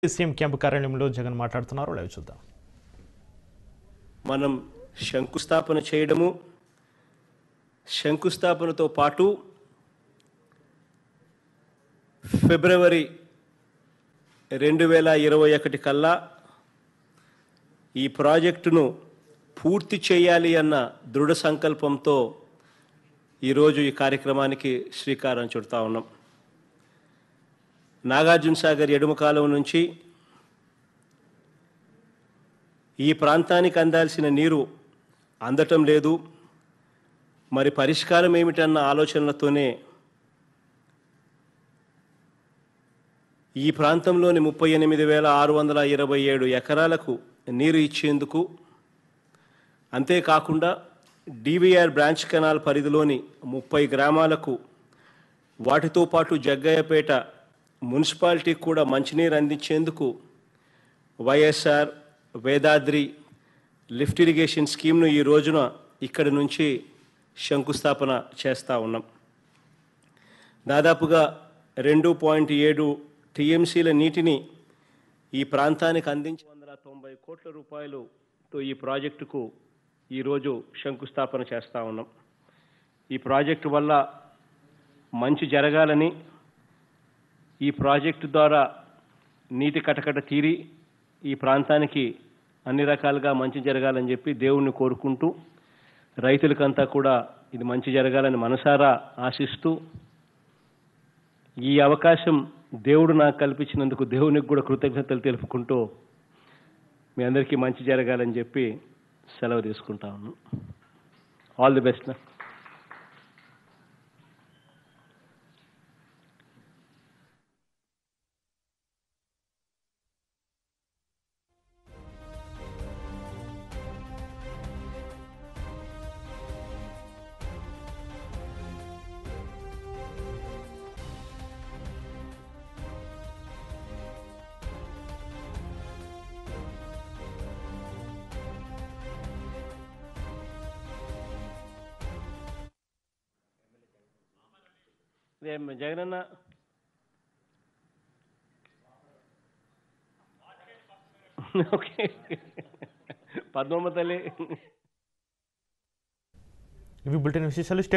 CM camp కార్యాలయంలో జగన్ మాట్లాడుతున్నారు live చూద్దాం మనం శంకుస్థాపన చేయడము శంకుస్థాపనతో పాటు ఫిబ్రవరి రెండు వేల ఇరవై ఒకటి కల్లా ఈ ప్రాజెక్టును పూర్తి చేయాలి అన్న దృఢ సంకల్పంతో ఈరోజు ఈ కార్యక్రమానికి శ్రీకారం చుడతా ఉన్నాం నాగార్జున సాగర్ ఎడుమ కాలువ నుంచి ఈ ప్రాంతానికి అందాల్సిన నీరు అందటం లేదు మరి పరిష్కారం ఏమిటన్న ఆలోచనలతోనే ఈ ప్రాంతంలోని ముప్పై ఎనిమిది వేల ఆరు వందల ఇరవై ఏడు ఎకరాలకు నీరు ఇచ్చేందుకు అంతేకాకుండా డివిఆర్ బ్రాంచ్ కెనాల్ పరిధిలోని ముప్పై గ్రామాలకు వాటితో పాటు జగ్గయ్యపేట మున్సిపాలిటీకి కూడా మంచినీరు అందించేందుకు వైఎస్ఆర్ వేదాద్రి లిఫ్ట్ ఇరిగేషన్ స్కీమ్ను ఈ రోజున ఇక్కడి నుంచి శంకుస్థాపన చేస్తూ ఉన్నాం దాదాపుగా రెండు పాయింట్ ఏడు టీఎంసీల నీటిని ఈ ప్రాంతానికి అందించి వందల తొంభై కోట్ల రూపాయలుతో ఈ ప్రాజెక్టుకు ఈరోజు శంకుస్థాపన చేస్తూ ఉన్నాం ఈ ప్రాజెక్టు వల్ల మంచి జరగాలని ఈ ప్రాజెక్టు ద్వారా నీటి కటకట తీరి ఈ ప్రాంతానికి అన్ని రకాలుగా మంచి జరగాలని చెప్పి దేవుణ్ణి కోరుకుంటూ రైతులకంతా కూడా ఇది మంచి జరగాలని మనసారా ఆశిస్తూ ఈ అవకాశం దేవుడు నాకు కల్పించినందుకు దేవునికి కూడా కృతజ్ఞతలు తెలుపుకుంటూ మీ అందరికీ మంచి జరగాలని చెప్పి సెలవు తీసుకుంటా ఉన్నాను ఆల్ ది బెస్ట్ నా ఏం జగనన్న ఓకే పద్మమ్మ తల్లి ఇవి బులెటిన్ విశేషాలు స్టే